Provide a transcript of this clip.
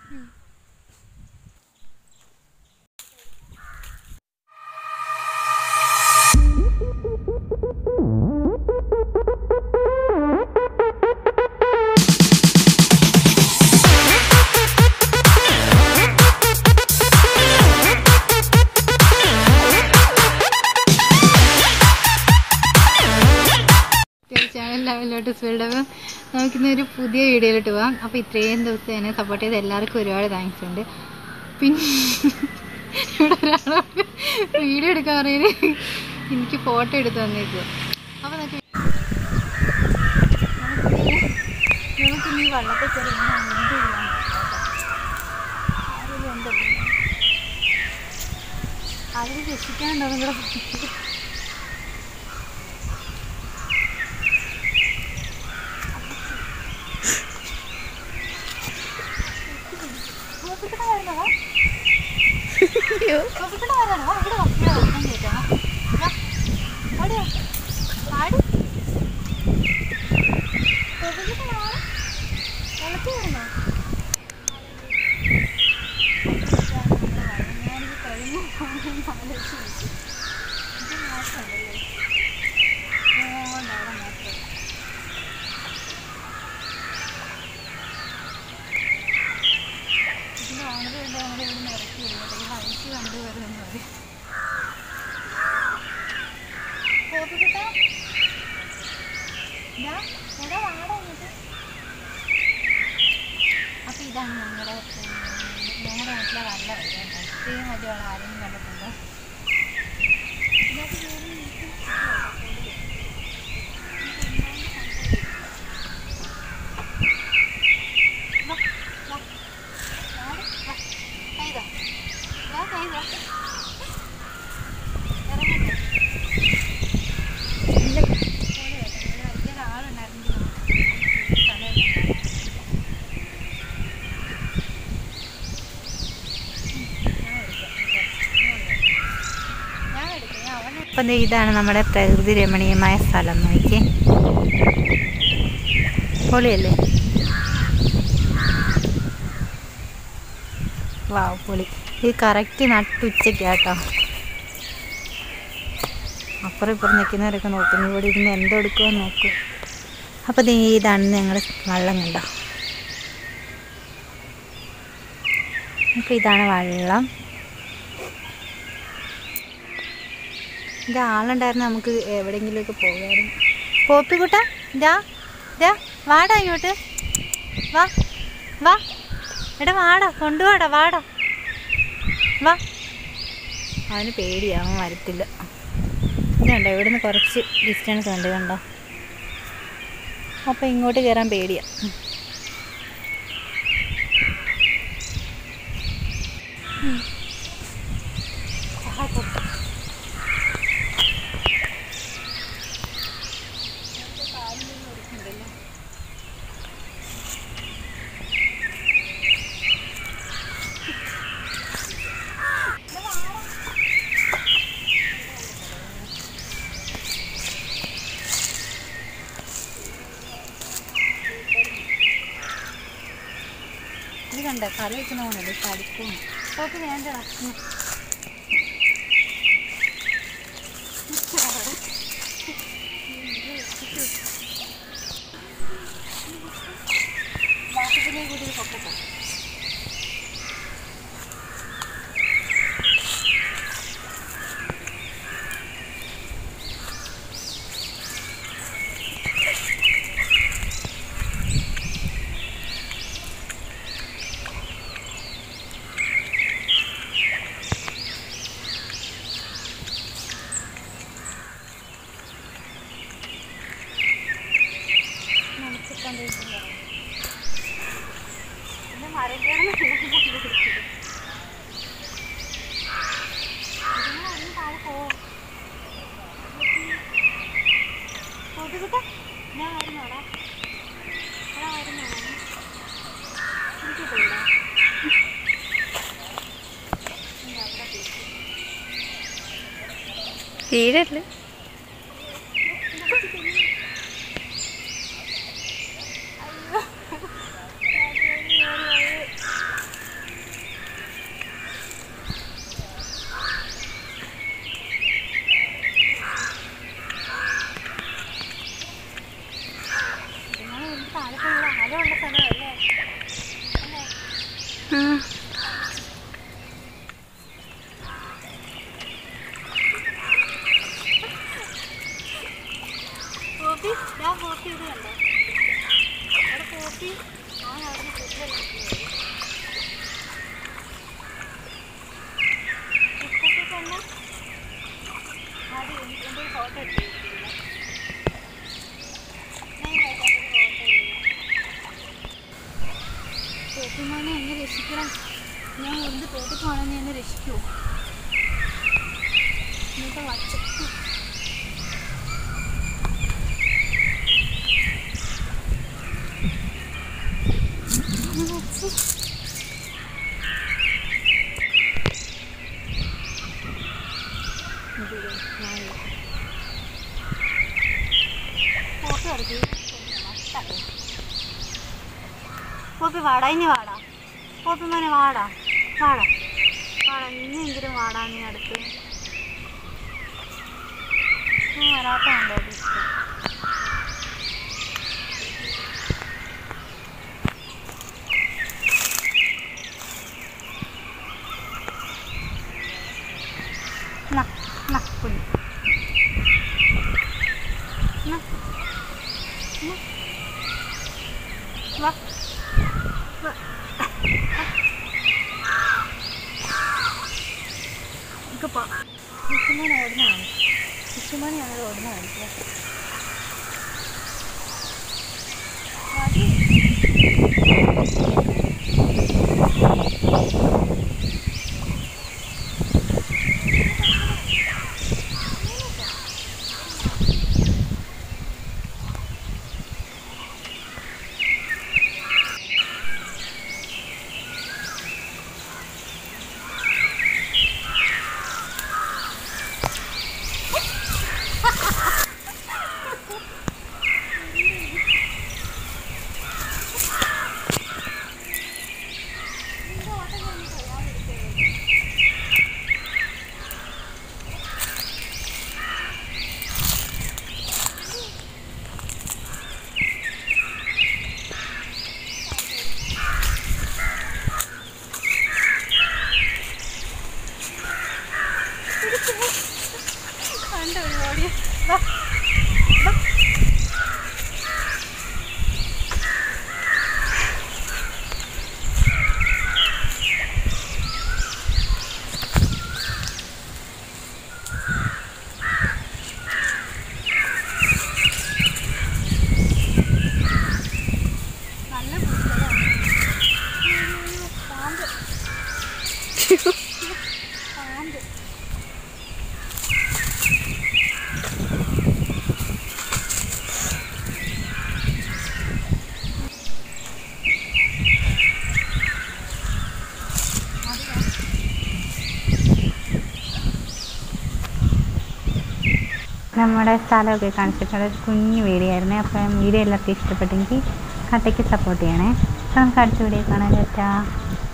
Channel ലെവലിലോട്ട് സ്പീൽഡപ്പം നമുക്കിന്ന് ഒരു പുതിയ വീഡിയോയിലോട്ട് പോവാം അപ്പോൾ ഇത്രയും ദിവസം എന്നെ സപ്പോർട്ട് ചെയ്ത എല്ലാവർക്കും ഒരുപാട് താങ്ക്സ് ഉണ്ട് പിന്നെ ഇവിടെ ഒരാളോട് വീഡിയോ എടുക്കാൻ പറയുന്നത് എനിക്ക് ഫോട്ടോ എടുത്ത് തന്നേക്കും അപ്പോൾ നമുക്ക് നമുക്ക് ഈ വള്ളത്തെ കയറി ഇങ്ങനെ എന്ത് ചെയ്യാം ആരെങ്കിലും ഉണ്ടോ അവര് രക്ഷിക്കാനുണ്ടോ നിങ്ങളുടെ ഇതിന്റെ ഓണർ ഉണ്ട് നമ്മൾ ഇവിടെ നിന്ന് ഇറക്കി വരുന്നത് ഈ വഴിക്ക് കണ്ടുവരുന്നെന്ന് പറയും കോപ്പിക്കുട്ടാ ഇതാ എടാ വാടാ ഇങ്ങോട്ട് അപ്പോൾ ഇതാണ് ഞങ്ങളുടെ ഞങ്ങളുടെ നാട്ടിലെ വല്ല വരുന്നത് ഇത്രയും വലിയ വളം ആരെങ്കിലും കണ്ടിട്ടുണ്ടോ ഇതിനകത്ത് കയറി ഇരിക്കും. വാ, വാ. വാടി, വാ. കൈതാ. വാ, കൈതാ. ഇറങ്ങട്ടെ. ഇല്ല, പോലെ കേട്ടോ. ഇവിടെ വലിയൊരാളുണ്ടായിരുന്നെങ്കിൽ നമുക്ക് സ്ഥലമൊക്കെ ഉണ്ടായിരുന്നു. അപ്പം ഇതാണ് നമ്മുടെ പ്രകൃതി രമണീയമായ സ്ഥലം നോക്കി പൊളിയല്ലേ വാ പൊളി ഇത് കറക്റ്റ് നട്ടുച്ചയ്ക്കാട്ടോ അപ്പുറം ഇപ്പുറം നിൽക്കുന്നവരൊക്കെ നോക്കുന്നു ഇവിടെ ഇരുന്ന് എന്തെടുക്കുമോ നോക്കൂ അപ്പോൾ ദേ ഇതാണ് ഞങ്ങൾ വള്ളം കണ്ടോ അപ്പോൾ ഇതാണ് വള്ളം ഇത് ആളുണ്ടായിരുന്നു നമുക്ക് എവിടെയെങ്കിലുമൊക്കെ പോകാമായിരുന്നു പോപ്പിക്കുട്ട ഇതാ ഇതാ വാടാ ഇങ്ങോട്ട് വാ വാ എടാ വാടാ കൊണ്ടുവാടാ വാടാ വാ അവന് പേടിയാ അവൻ വരത്തില്ല ഇതുണ്ടോ ഇവിടുന്ന് കുറച്ച് ഡിസ്റ്റൻസ് ഉണ്ട് കണ്ടോ അപ്പോൾ ഇങ്ങോട്ട് കയറാൻ പേടിയാ ഉം. ആഹാ, തൊട്ട്. ഇത് കണ്ട കറി വെക്കുന്ന പോണല്ലേ കടിക്കും ഓക്കെ വേണ്ടടാ ഉം. ബാക്കിപ്പിനെ കൂടി ഇത് പൊക്കട്ടെ നടത്തിക്കൊണ്ടിരിക്കുന്നത് പിന്നെ മരം കയറുന്ന താഴെ പോവും കൊതുകുട്ടാ ഞാൻ വരുന്നോടാ എടാ വരുന്നോടാ എനിക്ക് പോയിടാ തീരല്ലേ പോപ്പി ഞാൻ പോപ്പി ഇത് കണ്ടോ അവിടെ പോപ്പി അവൻ അവിടെ പുല്ലെല്ലാം ഉപ്പൊക്കെ കണ്ട അത് എൻ്റെ ഒരു ഫോട്ടോ എടുത്തിട്ടില്ല ഞാൻ ഫോട്ടോ പോപ്പിമാനെ എന്നെ രക്ഷിക്കണം ഞാൻ എന്ത് തോട്ടിൽ പോകണമെന്ന് എന്നെ രക്ഷിക്കുമോ എന്നിട്ട് വച്ചപ്പ് പോപ്പി വാടാ ഇനി വാടാ പോപ്പി മോനെ വാടാ വാടാ വാടാ ഇന്നെങ്കിലും വാടാ നീ അടുത്ത് നീ വരാത്ത കണ്ടോ ഇഷ്ടം Na, na, കുഞ്ഞ് Na. Na. വാ വാ. നമുക്ക് പോകാം വിഷുമോൻ ഓടുന്നതാണ് വിഷുമോനെയാണ് ഓടുന്ന കാണിക്കുക മതി കണ്ടോ ഓടിയ വാ വാ നല്ല പുസ്തകമാണ് അയ്യോ, പാമ്പ് പാമ്പ് നമ്മുടെ സ്ഥലമൊക്കെ കാണിച്ചിട്ടുള്ള ഒരു കുഞ്ഞു വീഡിയോ ആയിരുന്നേ അപ്പം വീഡിയോ എല്ലാവർക്കും ഇഷ്ടപ്പെട്ടെങ്കിൽ കട്ടയ്ക്ക് സപ്പോർട്ട് ചെയ്യണേ അപ്പം നമുക്ക് അടുത്ത വീഡിയോ കാണാൻ പറ്റാം